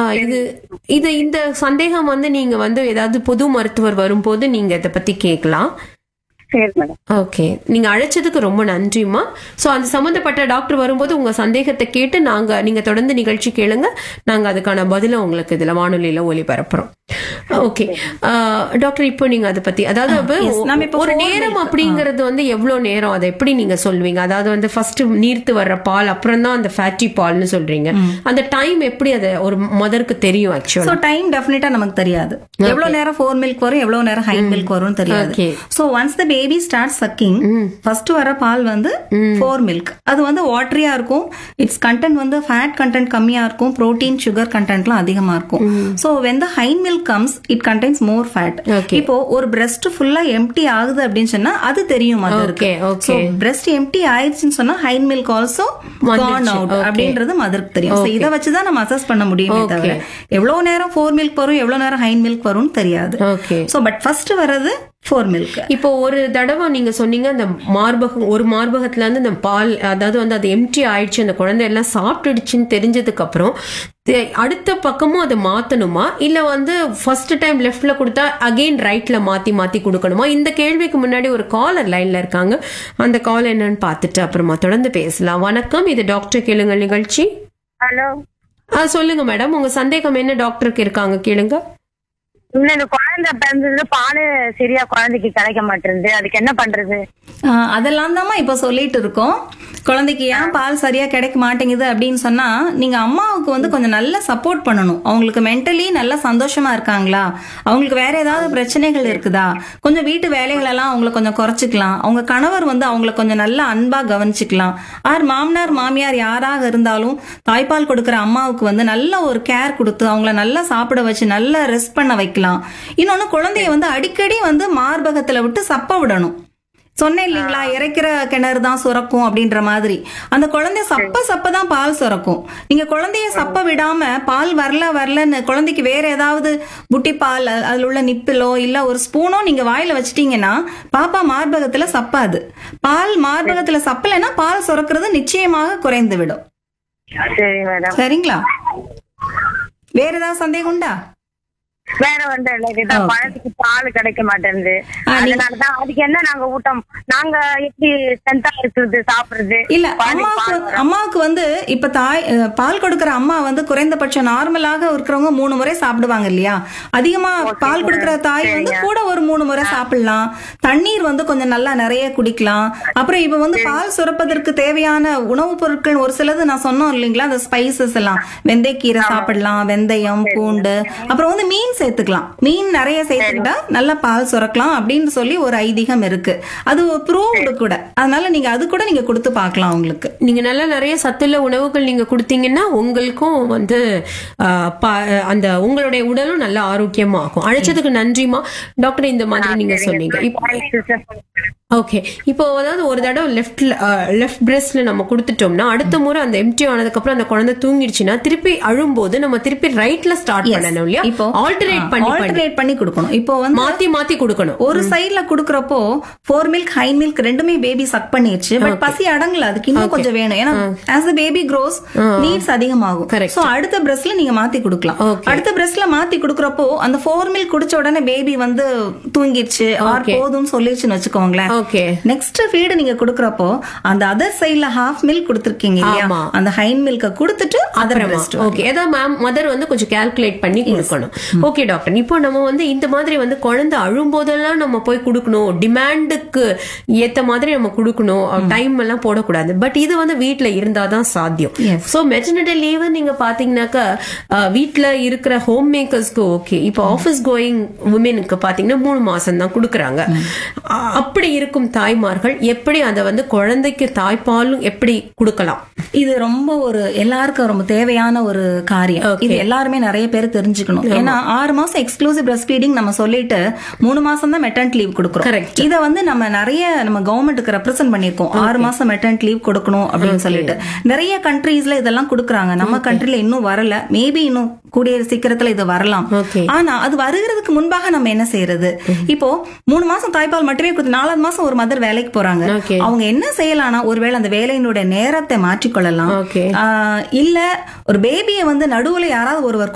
இது இது இந்த சந்தேகம் வந்து நீங்க வந்து ஏதாவது பொது மருத்துவர் வரும்போது நீங்க இதை பத்தி கேட்கலாம் சரி மேடம் ஓகே நீங்க அழைச்சதுக்கு ரொம்ப நன்றிம்மா சோ அந்த சம்பந்தப்பட்ட டாக்டர் வரும்போது உங்க சந்தேகத்தை கேட்டு நாங்க நீங்க தொடர்ந்து நிகழ்ச்சி கேளுங்க நாங்க அதுக்கான பதில உங்களுக்கு இதுல வானொலியில ஒளிபரப்புறோம் ஓகே டாக்டர் இப்போ நீங்க அதை பத்தி அதாவது அப்ப yes. நம்ம இப்போ ஒரு phone நேரம் milk, அப்படிங்கறது வந்து எவ்வளவு நேரம் அதை எப்படி நீங்க சொல்வீங்க அதாவது வந்து ஃபர்ஸ்ட் நீர்த்து வர்ற பால் அப்புறம் தான் அந்த ஃபேட்டி பால்னு சொல்றீங்க அந்த டைம் எப்படி அதை ஒரு மதருக்கு தெரியும் சோ ஆக்சுவலா டைம் டெஃபினட்டா நமக்கு தெரியாது எவ்வளவு நேரம் ஃபோர் மில்க் வரும் எவ்வளவு நேரம் ஹை மில்க் வரும்னு தெரியாது Okay. So once the baby start sucking first வர பால் வந்து ஃபோர் மில்க் அது வந்து வாட்டரியா இருக்கும் இட்ஸ் கண்டென்ட் வந்து ஃபேட் கண்டென்ட் கம்மியா இருக்கும் புரோட்டீன் சுகர் கண்டென்ட்லாம் அதிகமா இருக்கும் so when the hindmilk comes it contains more fat Okay. இப்போ ஒரு பிரஸ்ட் ஃபுல்லா எம்டி ஆகுது அப்படின்னு சொன்னா அது தெரியும் மதருக்கு Okay, okay. பிரஸ்ட் எம்டி ஆயிடுச்சுன்னு சொன்னா ஹை மில்க் ஆல்சோ வந்துருச்சு. Gone out Okay. அப்படின்றது மதருக்கு தெரியும் So இதை வச்சுதான் நம்ம அசஸ் பண்ண முடியுமே Okay. தவிர எவ்வளவு நேரம் ஃபோர் மில்க் வரும் எவ்வளவு நேரம் ஹைன் மில்க் வரும்னு தெரியாது ஓகே சோ பட் ஃபர்ஸ்ட் வர்றது ஃபோர் மில்க் இப்போ ஒரு தடவை நீங்க சொன்னீங்க அந்த மார்பகம் ஒரு மார்பகத்துல இருந்து அந்த பால் அதாவது வந்து அது எம்டி ஆயிடுச்சு அந்த குழந்தை எல்லாம் சாப்பிட்டுடுச்சுன்னு தெரிஞ்சதுக்கு அப்புறம் தெ- அடுத்த பக்கமும் அதை மாத்தணுமா இல்ல வந்து ஃபர்ஸ்ட் டைம் லெஃப்ட்ல கொடுத்தா அகைன் ரைட்ல மாத்தி மாத்தி கொடுக்கணுமா இந்த கேள்விக்கு முன்னாடி ஒரு காலர் லைன்ல இருக்காங்க அந்த கால் என்னன்னு பார்த்துட்டு அப்புறமா தொடர்ந்து பேசலாம் வணக்கம் இது டாக்டர் கேளுங்க நிகழ்ச்சி ஹலோ ஆ, சொல்லுங்க மேடம் உங்க சந்தேகம் என்ன டாக்டருக்கு இருக்காங்க கேளுங்க இன்னும் இந்த குழந்தை பிறந்ததுல பால் சரியா குழந்தைக்கு கிடைக்க மாட்டேங்குது அதுக்கு என்ன பண்றது ஆஹ் அதெல்லாம் தாம்மா இப்ப சொல்லிட்டு இருக்கோம் குழந்தைக்கு ஏன் பால் சரியா கிடைக்க மாட்டேங்குது அப்படின்னு சொன்னா நீங்க அம்மாவுக்கு வந்து கொஞ்சம் நல்லா சப்போர்ட் பண்ணணும் அவங்களுக்கு மென்டலி நல்லா சந்தோஷமா இருக்காங்களா அவங்களுக்கு வேற ஏதாவது பிரச்சனைகள் இருக்குதா கொஞ்சம் வீட்டு வேலைகள் எல்லாம் அவங்கள கொஞ்சம் குறைச்சிக்கலாம் அவங்க கணவர் வந்து அவங்கள கொஞ்சம் நல்லா அன்பா கவனிச்சுக்கலாம் ஆர் மாமனார் மாமியார் யாராக இருந்தாலும் தாய்ப்பால் கொடுக்கிற அம்மாவுக்கு வந்து நல்ல ஒரு கேர் கொடுத்து அவங்கள நல்லா சாப்பிட வச்சு நல்லா ரெஸ்ட் பண்ண வைக்கலாம் இன்னொன்னு குழந்தைய வந்து அடிக்கடி வந்து மார்பகத்துல விட்டு சப்ப விடணும் சொன்னேன் இல்லைங்களா இறைக்கிற கிணறு தான் சுரக்கும் அப்படின்ற மாதிரி அந்த குழந்தை சப்ப சப்ப தான் பால் சுரக்கும் நீங்க குழந்தைய சப்ப விடாம பால் வரல வரலன்னு குழந்தைக்கு வேற ஏதாவது புட்டி பால் அ- அதுல உள்ள நிப்பிலோ இல்ல ஒரு ஸ்பூனோ நீங்க வாயில வச்சிட்டீங்கன்னா பாப்பா மார்பகத்துல சப்பாது பால் மார்பகத்துல சப்பலைன்னா பால் சுரக்கிறது நிச்சயமாக குறைந்து விடும் சரி மேடம் சரிங்களா வேற ஏதாவது சந்தேகம் உண்டா வேற வந்து இல்ல இதுதான் Okay. குழந்தைக்கு பால் கிடைக்க மாட்டேங்குது ஆ, நீ- அதனாலதான் அதுக்கு என்ன நாங்க ஊட்டம் நாங்க எப்படி ஸ்ட்ரென்த்தா இருக்கிறது சாப்பிடுறது இல்ல குழந்தைக்கு அம்மாவுக்கு பால் வர- அம்மாவுக்கு வந்து இப்ப தாய் அஹ், பால் கொடுக்கிற அம்மா வந்து குறைந்தபட்சம் நார்மலாக இருக்கிறவங்க மூணு முறை சாப்பிடுவாங்க இல்லையா அதிகமா பால் கொடுக்கிற தாய் வந்து கூட ஒரு மூணு முறை சாப்பிடலாம் தண்ணீர் வந்து கொஞ்சம் நல்லா நிறைய குடிக்கலாம் அப்புறம் இப்ப வந்து பால் சுரப்பதற்கு தேவையான உணவுப் பொருட்கள் ஒரு சிலது நான் சொன்னோம் இல்லைங்களா அந்த ஸ்பைசஸ் எல்லாம் வெந்தயக்கீரை சாப்பிடலாம் வெந்தயம் பூண்டு அப்புறம் வந்து மீன் சேர்த்துக்கலாம் மீன் நிறைய சேர்த்துக்கிட்டா நல்லா பால் சுரக்கலாம் அப்படின்னு சொல்லி ஒரு ஐதீகம் இருக்கு அது ப்ரூவ்டு கூட அதனால நீங்க அது கூட நீங்க கொடுத்து பார்க்கலாம் உங்களுக்கு நீங்க நல்லா நிறைய சத்துள்ள உணவுகள் நீங்க கொடுத்தீங்கன்னா உங்களுக்கும் வந்து ஆ, பா- அந்த உங்களுடைய உடலும் நல்ல ஆரோக்கியமாகும் அழைச்சதுக்கு நன்றிமா டாக்டர் இந்த மாதிரி நீங்க சொன்னீங்க இப்போ Thank you, sir. ஓகே இப்போ அதாவது ஒரு தடவை லெஃப்ட்ல லெஃப்ட் பிரஸ்ட்ல நம்ம கொடுத்துட்டோம்னா அடுத்த முறை அந்த எம்டி ஆனதுக்கு அப்புறம் அந்த குழந்தை தூங்கிடுச்சுன்னா திருப்பி அழும்போது நம்ம திருப்பி ரைட்ல ஸ்டார்ட் பண்ணணும் இல்லையா இப்போ ஆல்டர்னேட் பண்ணி பண்ணி ஆல்டர்னேட் பண்ணி கொடுக்கணும் இப்போ வந்து மாத்தி மாத்தி கொடுக்கணும் ஒரு சைடுல குடுக்கறப்போ ஃபோர் மில்க் ஹை மில்க் ரெண்டுமே பேபி சக் பண்ணிடுச்சு பட் பசி அடங்கல அதுக்கு இன்னும் கொஞ்சம் வேணும் ஏன்னா as the baby grows needs அதிகமாகும் Correct. சோ அடுத்த பிரஸ்ட்ல நீங்க மாத்தி கொடுக்கலாம் Okay. அடுத்த பிரஸ்ட்ல மாத்தி கொடுக்கறப்போ அந்த ஃபோர் மில்க் குடிச்ச உடனே பேபி வந்து தூங்கிடுச்சு ஆர் Okay. போதும்னு சொல்லிடுச்சுன்னு வச்சுக்கோங்களேன் ஓகே நெக்ஸ்ட் ஃபீடு நீங்க குடுக்கறப்போ அந்த அதர் சைடுல ஹாஃப் மில்க் கொடுத்திருக்கீங்க இல்லையா ஆமா. அந்த ஹைன் மில்க கொடுத்துட்டு அதர் பிரஸ்ட் ஓகே ஏதாவது மேம் மதர் வந்து கொஞ்சம் கால்குலேட் பண்ணி கொடுக்கணும் ஓகே டாக்டர் இப்போ நம்ம வந்து இந்த மாதிரி வந்து குழந்தை அழும்போதெல்லாம் நம்ம போய் கொடுக்கணும் டிமாண்டுக்கு ஏத்த மாதிரி நம்ம கொடுக்கணும் டைம் எல்லாம் போடக்கூடாது பட் இது வந்து வீட்ல இருந்தாதான் சாத்தியம் Yes. சோ மெட்டர்னிட்டி லீவ் நீங்க பாத்தீங்கன்னாக்கா அஹ், வீட்ல இருக்கிற ஹோம் மேக்கர்ஸ்க்கு ஓகே இப்போ ஆபீஸ் கோயிங் உமனுக்கு பாத்தீங்கன்னா மூணு மாசம் தான் கொடுக்கறாங்க அ- அப்படி இருக்கும் தாய்மார்கள் எப்படி அதை வந்து குழந்தைக்கு தாய்ப்பாலும் எப்படி கொடுக்கலாம் இது ரொம்ப ஒரு எல்லாருக்கும் ரொம்ப தேவையான ஒரு காரியம் Okay. இது எல்லாருமே நிறைய பேர் தெரிஞ்சுக்கணும் ஏன்னா ஆறு மாசம் எக்ஸ்க்ளூசிவ் பிரஸ்ட் ஃபீடிங் நம்ம சொல்லிட்டு மூணு மாசம் தான் மெட்டர்னிட்டி லீவ் கொடுக்குறோம் Correct. இத வந்து நம்ம நிறைய நம்ம கவர்மெண்ட்டுக்கு ரெப்ரசென்ட் பண்ணிருக்கோம் ஆறு மாசம் மெட்டர்னிட்டி லீவ் கொடுக்கணும் அப்படின்னு சொல்லிட்டு நிறைய கண்ட்ரீஸ்ல இதெல்லாம் கொடுக்குறாங்க நம்ம கண்ட்ரில இன்னும் வரல மேபி இன்னும் கூடிய சீக்கிரத்துல இது வரலாம் Okay. ஆனா அது வருகிறதுக்கு முன்பாக நம்ம என்ன செய்யறது இப்போ மூணு மாசம் தாய்ப்பால் மட்டுமே கொடுத்து நாலாவது மாசம் ஒரு மதர் வேலைக்கு போறாங்க Okay. அவங்க என்ன செய்யலாம்னா ஒருவேளை அந்த வேலையினுடைய நேரத்தை மாற்றிக்கொள்ளலாம் Okay. ஆஹ் இல்ல ஒரு பேபியை வந்து நடுவுல யாராவது ஒருவர்